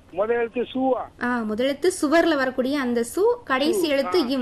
முதல் எழுத்து சூவா ஆ முதலெழுத்து சுவர்ல வரக்கூடிய அந்த சு கடைசி எழுத்து இம்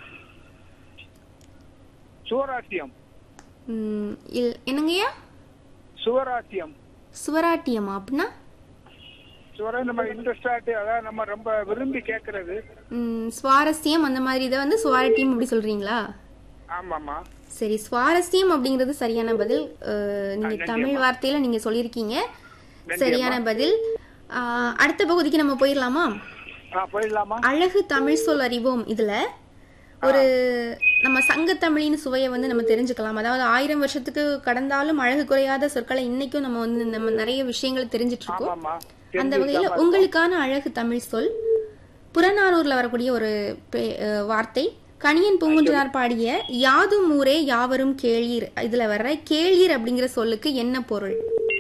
சுவராட்டியம் ம், இல்- என்னங்கய்யா சுவராட்டியம் சுவராட்டியமா அப்படின்னா சுவரம் நம்ம இன்ட்ரெஸ்டாட்டு அதாவது நம்ம ரொம்ப விரும்பி கேட்கறது ம், சுவாரஸ்யம் அந்த மாதிரி இதை வந்து சுவாரட்டியம் அப்படி சொல்றீங்களா ஆமாமா சரி சுவாரஸ்யம் அப்படிங்கிறது சரியான பதில் அஹ், நீங்க தமிழ் வார்த்தையில நீங்க சொல்லியிருக்கீங்க சரியான பதில் ஆஹ், அடுத்த பகுதிக்கு நம்ம போயிடலாமா ஆ போயிடலாமா அழகு தமிழ் சொல் அறிவோம் இதுல ஒரு நம்ம சங்கத்தமிழின் சுவையை வந்து நம்ம தெரிஞ்சுக்கலாம் அதாவது ஆயிரம் வருஷத்துக்கு கடந்தாலும் அழகு குறையாத சொற்களை இன்னைக்கும் நம்ம வந்து நம்ம நிறைய விஷயங்களை தெரிஞ்சிட்டு இருக்கோம் ஆமாமா அந்த வகையில உங்களுக்கான அழகு தமிழ் சொல் புறநானூர்ல வரக்கூடிய ஒரு பே- அஹ் வார்த்தை கணியன் பூங்குன்றனார் பாடிய யாதும் ஊரே யாவரும் கேளீர் இதுல வர்ற கேளீர் அப்படிங்கிற சொல்லுக்கு என்ன பொருள்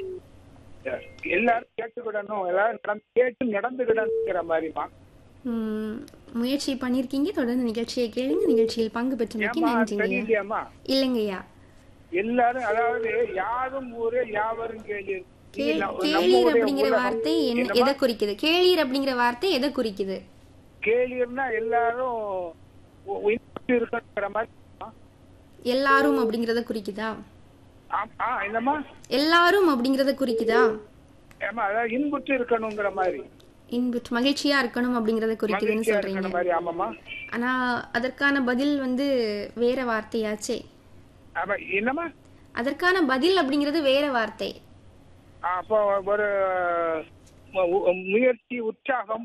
எல்லாரும் கேட்டுக்கிடணும் எல்லாரும் நடந்து கேட்டு நடந்துக்கிடணுங்கிற மாதிரிமா உம், முயற்சி பண்ணிருக்கீங்க தொடர்ந்து நிகழ்ச்சியை கேளுங்க நிகழ்ச்சியில் பங்கு பெற்றமைக்கு ஏமா நன்றிங்கய்யா தெரியலையாமா இல்லைங்கய்யா எல்லாரும் அதாவது யாரும் ஊரே யாவரும் கேளீர் கே- நீங்க நம்ம கேளீர் ஊரே அப்படிங்கிற உலகம். வார்த்தை என்ன என்னம்மா? எதை குறிக்குது கேளீர் அப்படிங்கிற வார்த்தை எதை குறிக்குது கேளீர்னா எல்லாரும் உ- உயிர்த்து இருக்கணுங்கிற மாதிரி எல்லாரும் அப்படிங்கறத குறிக்குதா ஆம், ஆ என்னம்மா எல்லாரும் அப்படிங்கறத குறிக்குதா ஏமா அதாவது இன்புற்று இருக்கணுங்கிற மாதிரி இன்புற்று மகிழ்ச்சியா இருக்கணும் அப்படிங்கறத குறிக்குதுன்னு மகிழ்ச்சியா சொல்றீங்க இருக்கிற மாதிரி ஆமாமா ஆனா அதற்கான பதில் வந்து வேற வார்த்தையாச்சே ஆமா என்னம்மா அதற்கான பதில் அப்படிங்கிறது வேற வார்த்தை ஆ, அப்போ ஒரு மு- உ- முயற்சி உற்சாகம்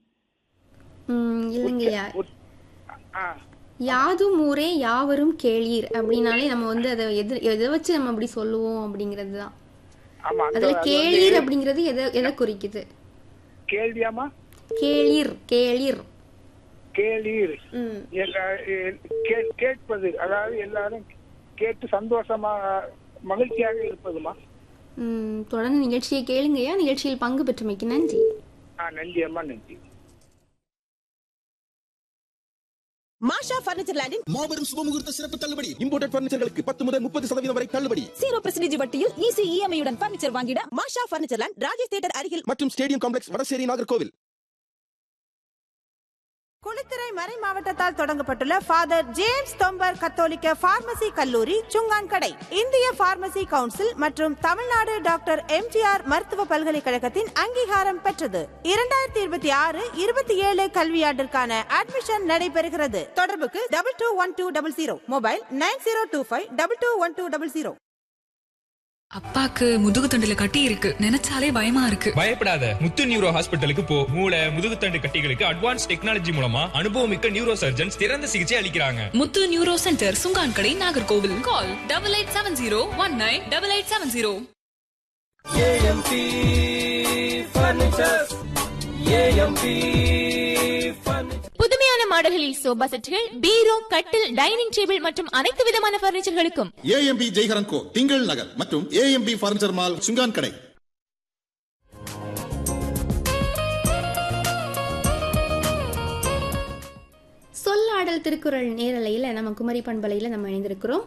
உம், இல்லைங்கய்யா உற்- ஆ யாதும் ஊரே யாவரும் கேளீர் அப்படின்னாலே நம்ம வந்து அதை எது எதை வச்சு நம்ம அப்படி சொல்லுவோம் அப்படிங்கிறது தான் ஆமா அந்த- அதுல அது கேளீர் அப்படிங்கிறது எதை எதை குறிக்குது கேள்வியாமா கேளீர் கேளீர் கேளீர் ம் எல்லா- எ- கே- கேட்பது அதாவது எல்லாரும் கேட்டு சந்தோஷமா மகிழ்ச்சியாக இருப்பதுமா ம், தொடர்ந்து நிகழ்ச்சியை கேளுங்கய்யா நிகழ்ச்சியில் பங்கு பெற்றமைக்கு நன்றி ஆ நன்றி அம்மா நன்றி மாஷா பர்னிச்சர் லேண்டின் மாபெரும் சுபமுகூர்த்த சிறப்பு தள்ளுபடி இம்போர்டட் பர்னிச்சர்களுக்கு பத்து முதல் முப்பது சதவீதம் வரை தள்ளுபடி ஜீரோ பெர்சன்டேஜ் வட்டியில் ஈஸி இஎம்ஐ உடன் பர்னிச்சர் வாங்கிட மாஷா பர்னிச்சர் லேண்ட் ராஜேஷ் தியேட்டர் அருகில் மற்றும் ஸ்டேடியம் காம்ப்ளெக்ஸ் வடசேரி நாகர்கோவில் குளித்துறை மறை மாவட்டத்தால் தொடங்கப்பட்டுள்ள ஃபாதர் ஜேம்ஸ் தொம்பர் கத்தோலிக்க பார்மசி கல்லூரி சுங்கான்கடை இந்திய பார்மசி கவுன்சில் மற்றும் தமிழ்நாடு டாக்டர் எம்ஜிஆர் மருத்துவ பல்கலைக்கழகத்தின் அங்கீகாரம் பெற்றது இரண்டாயிரத்தி இருபத்தி ஆறு இருபத்தி ஏழு கல்வியாண்டிற்கான அட்மிஷன் நடைபெறுகிறது தொடர்புக்கு double two one two double zero mobile nine zero two five double two one two double zero அப்பாக்கு முதுகு தண்டுல கட்டி இருக்கு நினைச்சாலே பயமா இருக்கு பயப்படாத முத்து நியூரோ ஹாஸ்பிட்டலுக்கு போ மூளை முதுகுத்தண்டு கட்டிகளுக்கு அட்வான்ஸ் டெக்னாலஜி மூலமா அனுபவமிக்க நியூரோ சர்ஜன்ஸ் சிறந்த சிகிச்சை அளிக்கிறாங்க முத்து neuro centre Sungankadai Nagercoil call double eight seven zero one nine double eight seven zero புதுமையான மாடல்களில் சோபா செட்டுகள் பீரோ கட்டில் டைனிங் டேபிள் மற்றும் அனைத்து விதமான பர்னிச்சர்களுக்கும் ஏஎம்பி ஜெய்ஹரன் கோ திங்கள் நகர் மற்றும் ஏஎம்பி பர்னிச்சர் மால் சுங்கான் கடை சொல்லாடல் திருக்குறள் நேரலையில நம்ம குமரி பண்பலையில நம்ம இணைந்திருக்கிறோம்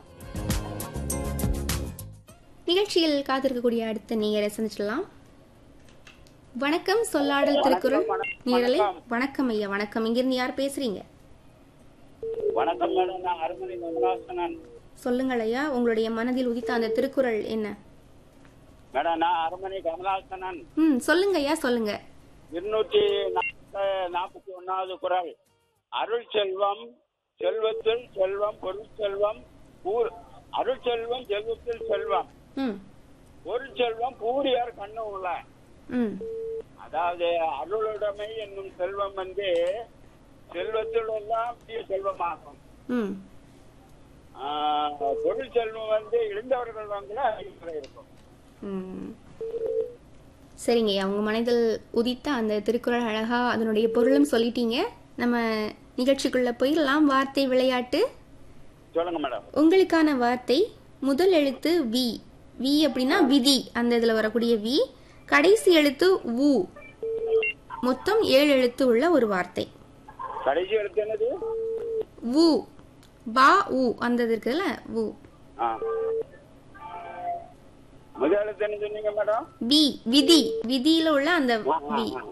நிகழ்ச்சியில் காத்திருக்கக்கூடிய அடுத்த நேயரை சந்திச்சிடலாம் வணக்கம் சொல்லாடல் திருக்குறள் நேரலை வணக்கம் ஐயா வணக்கம் இங்கிருந்து யார் பேசுறீங்க வணக்கம் மேடம் நான் அருமனை மங்களாசனன் சொல்லுங்கள் ஐயா உங்களுடைய மனதில் உதித்த அந்த திருக்குறள் என்ன மேடம் நான் அருமனை கமலாசனன் ம் சொல்லுங்க ஐயா சொல்லுங்க இருநூற்றி நாற்பத்தி ஒன்னாவது குரல் அருள் செல்வம் செல்வத்தில் செல்வம் பொருள் செல்வம் ஊர் அருள் செல்வம் செல்வத்தில் செல்வம் ம் பொருள் செல்வம் பூரியார் கண்ணு உள்ள ம் அதாவது அருளுடைமை என்னும் செல்வம் வந்து செல்வத்தில் எல்லாம் பெரிய செல்வமாகும் ம் ஆஹ், பொருள் செல்வம் வந்து இழந்தவர்கள் வாங்கல அதிகமாக இருக்கும் ம். சரிங்க அவங்க மனதில் உதித்த அந்த திருக்குறள் அழகா அதனுடைய பொருளும் சொல்லிட்டீங்க நம்ம நிகழ்ச்சிக்குள்ள போயிடலாம் வார்த்தை விளையாட்டு சொல்லுங்க மேடம் உங்களுக்கான வார்த்தை முதல் எழுத்து வி வி அப்படின்னா விதி அந்த இதுல வரக்கூடிய வி கடைசி எழுத்து உ மொத்தம் ஏழு எழுத்து உள்ள ஒரு வார்த்தை கடைசி எழுத்து என்னது உ பா உ அந்த இது இருக்குதுல்ல உ ஆ. முதல் எழுத்து என்ன சொன்னீங்க மேடம் பி விதி விதியில உள்ள அந்த ஆ, ஆ, வி ஆ.